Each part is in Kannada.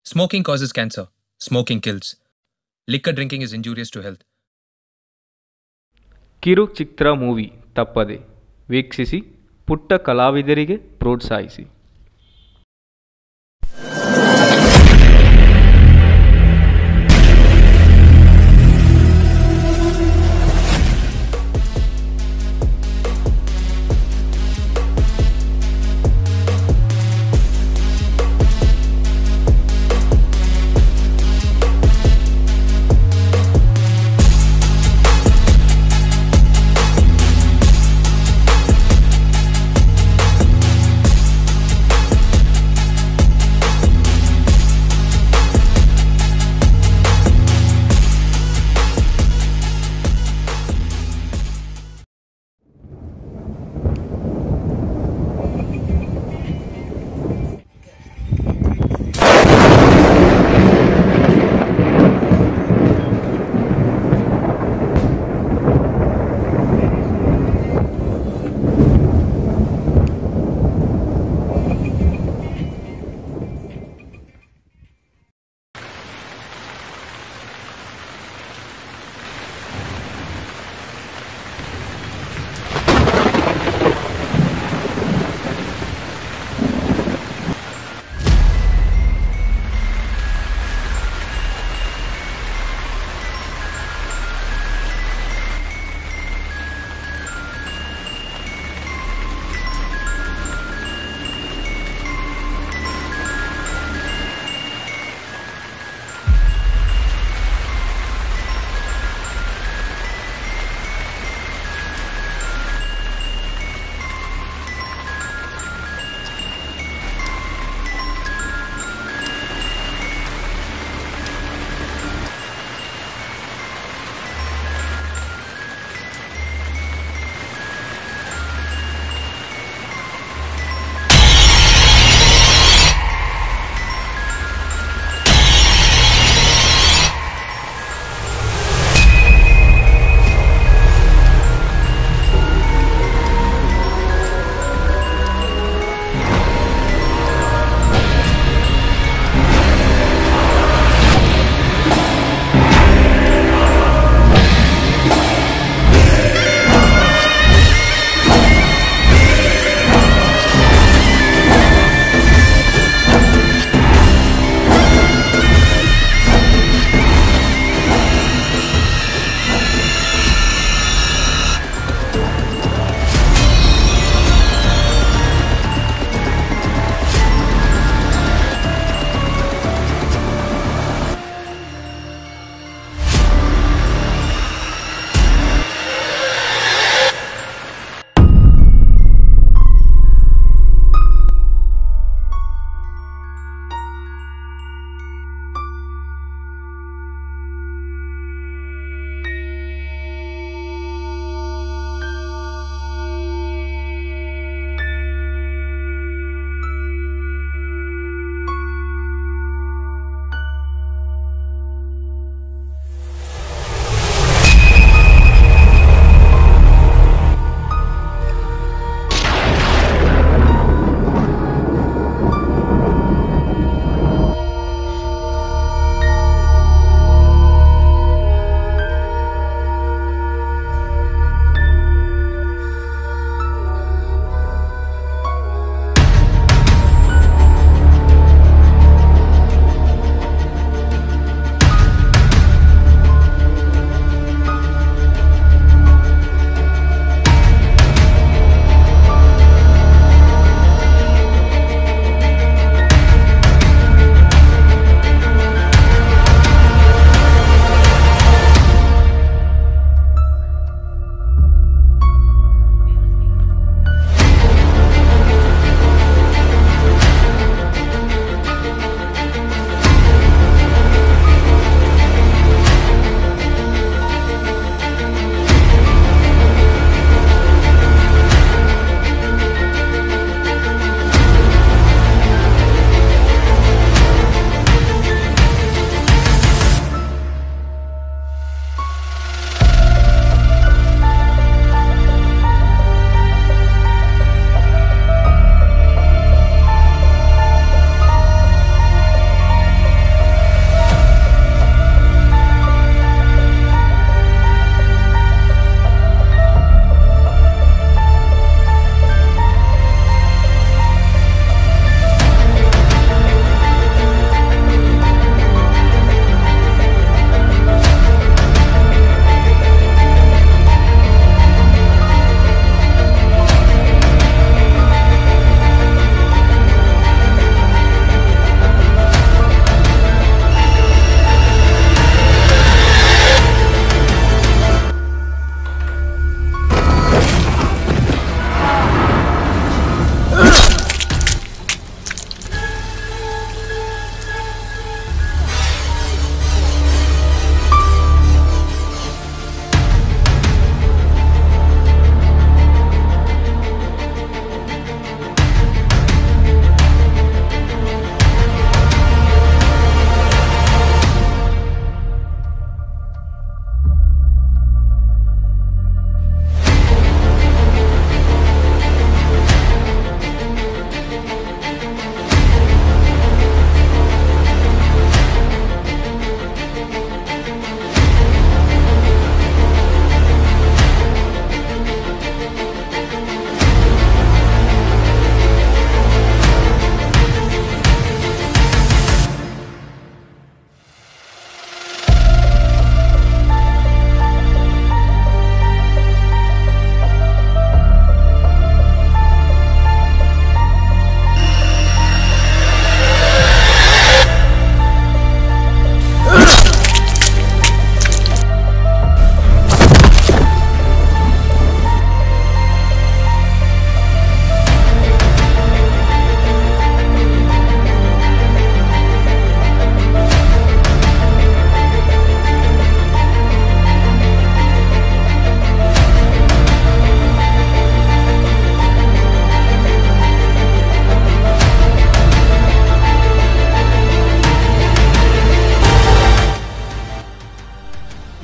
Smoking causes cancer. Smoking kills. Liquor drinking is injurious to health. ಕಿರು ಚಿತ್ರ ಮೂವಿ ತಪ್ಪದೆ ವೀಕ್ಷಿಸಿ ಪುಟ್ಟ ಕಲಾವಿದರಿಗೆ ಪ್ರೋತ್ಸಾಹಿಸಿ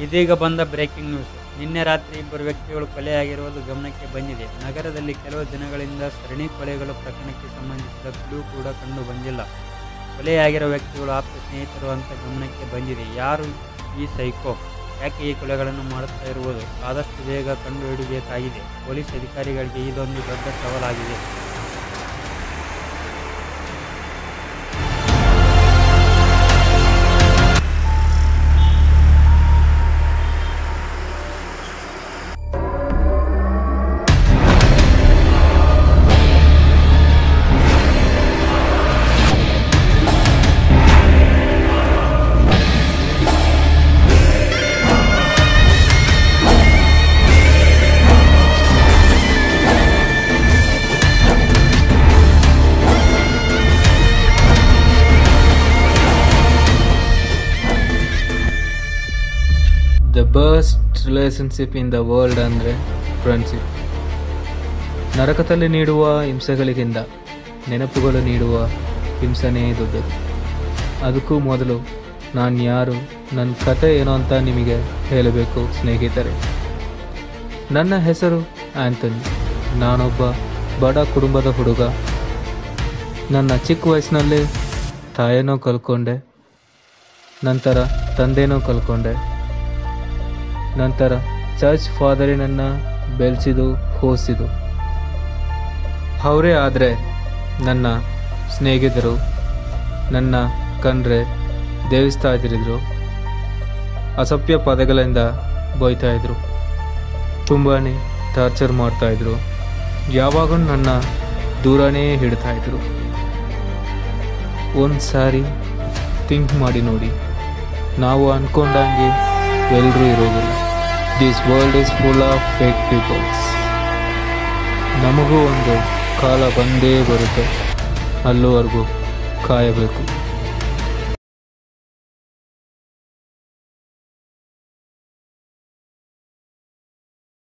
ಇದೀಗ ಬಂದ ಬ್ರೇಕಿಂಗ್ ನ್ಯೂಸ್ ನಿನ್ನೆ ರಾತ್ರಿ ಇಬ್ಬರು ವ್ಯಕ್ತಿಗಳು ಕೊಲೆಯಾಗಿರುವುದು ಗಮನಕ್ಕೆ ಬಂದಿದೆ ನಗರದಲ್ಲಿ ಕೆಲವು ದಿನಗಳಿಂದ ಸರಣಿ ಕೊಲೆಗಳು ಪ್ರಕರಣಕ್ಕೆ ಸಂಬಂಧಿಸಿದ ಕ್ಲೂ ಕೂಡ ಕಂಡು ಬಂದಿಲ್ಲ ಕೊಲೆಯಾಗಿರೋ ವ್ಯಕ್ತಿಗಳು ಆಪ್ತ ಸ್ನೇಹಿತರು ಅಂತ ಗಮನಕ್ಕೆ ಬಂದಿದೆ ಯಾರು ಈ ಸೈಕೋ ಯಾಕೆ ಈ ಕೊಲೆಗಳನ್ನು ಮಾಡುತ್ತಾ ಇರುವುದು ಆದಷ್ಟು ಬೇಗ ಕಂಡುಹಿಡಿಯಬೇಕಾಗಿದೆ ಪೊಲೀಸ್ ಅಧಿಕಾರಿಗಳಿಗೆ ಇದೊಂದು ದೊಡ್ಡ ಸವಾಲಾಗಿದೆ the best relationship in the world ಅಂದರೆ ಫ್ರೆಂಡ್ಶಿಪ್ ನರಕದಲ್ಲಿ ನೀಡುವ ಹಿಂಸೆಗಳಿಗಿಂತ ನೆನಪುಗಳು ನೀಡುವ ಹಿಂಸೆನೇ ದೊಡ್ಡದು ಅದಕ್ಕೂ ಮೊದಲು ನಾನು ಯಾರು ನನ್ನ ಕತೆ ಏನು ಅಂತ ನಿಮಗೆ ಹೇಳಬೇಕು ಸ್ನೇಹಿತರೆ ನನ್ನ ಹೆಸರು ಆ್ಯಂಥನಿ ನಾನೊಬ್ಬ ಬಡ ಕುಟುಂಬದ ಹುಡುಗ ನನ್ನ ಚಿಕ್ಕ ವಯಸ್ಸಿನಲ್ಲೇ ತಾಯನೋ ಕಲ್ಕೊಂಡೆ ನಂತರ ತಂದೆನೋ ಕಲ್ಕೊಂಡೆ ನಂತರ ಚರ್ಚ್ ಫಾದರಿನನ್ನು ಬೆಳೆಸಿದು ಹೋಸಿದು ಅವರೇ ಆದರೆ ನನ್ನ ಸ್ನೇಹಿತರು ನನ್ನ ಕಂಡ್ರೆ ದೇವಿಸ್ತಾ ಇದ್ರಿದ್ರು ಅಸಭ್ಯ ಪದಗಳಿಂದ ಬೈತಾ ಇದ್ರು ತುಂಬಾ ಟಾರ್ಚರ್ ಮಾಡ್ತಾ ಇದ್ರು ಯಾವಾಗೂ ನನ್ನ ದೂರನೇ ಹಿಡ್ತಾ ಇದ್ರು ಒಂದು ಸಾರಿ ಥಿಂಕ್ ಮಾಡಿ ನೋಡಿ ನಾವು ಅಂದ್ಕೊಂಡಂಗೆ ಎಲ್ಲರೂ ಇರೋದಿಲ್ಲ this world is full of fake peoples ನಮಗೂ ಒಂದು ಕಾಲ ಬಂದೇ ಬರುತ್ತೆ ಅಲ್ಲಿವರೆಗೂ ಕಾಯಬೇಕು